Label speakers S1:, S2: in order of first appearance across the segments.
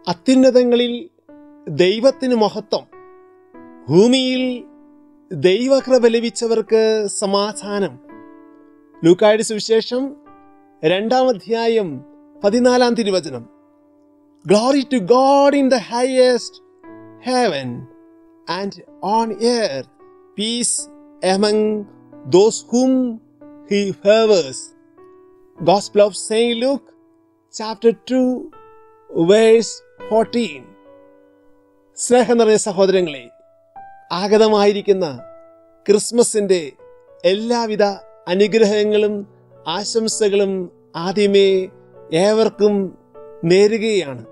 S1: അത്യുന്നതങ്ങളിൽ ദൈവത്തിന് മഹത്വം ഭൂമിയിൽ ദൈവകൃപ ലഭിച്ചവർക്ക് സമാധാനം ലൂക്കായുടെ സുവിശേഷം രണ്ടാം അധ്യായം പതിനാലാം തിരുവചനം glory to God in the highest heaven and on earth peace among those whom he favours gospel of Saint Luke chapter two verse fourteen സ്നേഹം നിറഞ്ഞ സഹോദരങ്ങളെ ആഗതമായിരിക്കുന്ന ക്രിസ്മസിൻ്റെ എല്ലാവിധ അനുഗ്രഹങ്ങളും ആശംസകളും ആദ്യമേ ഏവർക്കും നേരുകയാണ്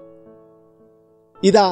S1: ഇതാ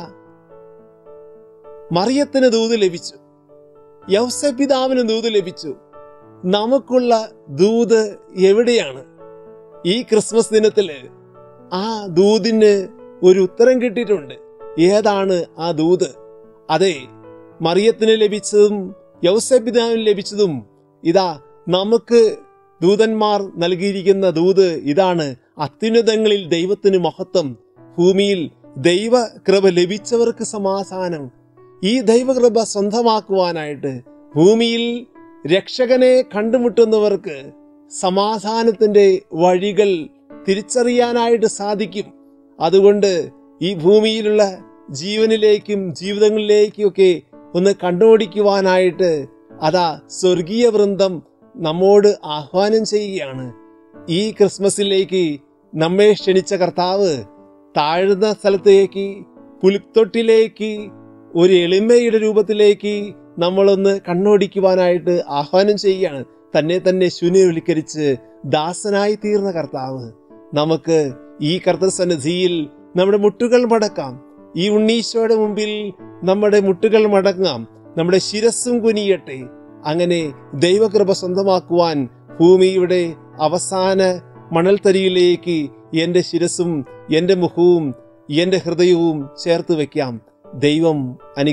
S1: മറിയത്തിന് ദൂത് ലഭിച്ചു യൗസപിതാവിന് ദൂത് ലഭിച്ചു നമുക്കുള്ള ദൂത് എവിടെയാണ് ഈ ക്രിസ്മസ് ദിനത്തില് ആ ദൂതിന് ഒരു ഉത്തരം കിട്ടിയിട്ടുണ്ട് ഏതാണ് ആ ദൂത് അതെ മറിയത്തിന് ലഭിച്ചതും യൗസപിതാവിന് ലഭിച്ചതും ഇതാ നമുക്ക് ദൂതന്മാർ നൽകിയിരിക്കുന്ന ദൂത് ഇതാണ് അത്യുന്നതങ്ങളിൽ ദൈവത്തിന് മഹത്വം ഭൂമിയിൽ ദൈവ കൃപ ലഭിച്ചവർക്ക് സമാധാനം ഈ ദൈവകൃപ സ്വന്തമാക്കുവാനായിട്ട് ഭൂമിയിൽ രക്ഷകനെ കണ്ടുമുട്ടുന്നവർക്ക് സമാധാനത്തിന്റെ വഴികൾ തിരിച്ചറിയാനായിട്ട് സാധിക്കും അതുകൊണ്ട് ഈ ഭൂമിയിലുള്ള ജീവനിലേക്കും ജീവിതങ്ങളിലേക്കും ഒക്കെ ഒന്ന് കണ്ടുപിടിക്കുവാനായിട്ട് അതാ സ്വർഗീയ വൃന്ദം നമ്മോട് ആഹ്വാനം ചെയ്യുകയാണ് ഈ ക്രിസ്മസിലേക്ക് നമ്മെ ക്ഷണിച്ച കർത്താവ് താഴ്ന്ന സ്ഥലത്തേക്ക് പുലിത്തൊട്ടിലേക്ക് ഒരു എളിമയുടെ രൂപത്തിലേക്ക് നമ്മളൊന്ന് കണ്ണോടിക്കുവാനായിട്ട് ആഹ്വാനം ചെയ്യുകയാണ് തന്നെ തന്നെ ശൂന്യവൽക്കരിച്ച് ദാസനായി തീർന്ന കർത്താവ് നമുക്ക് ഈ കർത്തസന്നിധിയിൽ നമ്മുടെ മുട്ടുകൾ മടക്കാം ഈ ഉണ്ണീശോയുടെ മുമ്പിൽ നമ്മുടെ മുട്ടുകൾ മടങ്ങാം നമ്മുടെ ശിരസ്സും കുനിയട്ടെ അങ്ങനെ ദൈവകൃപ സ്വന്തമാക്കുവാൻ ഭൂമിയുടെ അവസാന മണൽത്തരിയിലേക്ക് എൻ്റെ ശിരസും എൻ്റെ മുഖവും എൻ്റെ ഹൃദയവും ചേർത്ത് വെക്കാം ദൈവം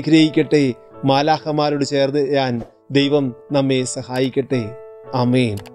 S1: അനുഗ്രഹിക്കട്ടെ മാലാഹമാരോട് ചേർന്ന് ഞാൻ ദൈവം നമ്മെ സഹായിക്കട്ടെ ആമേൻ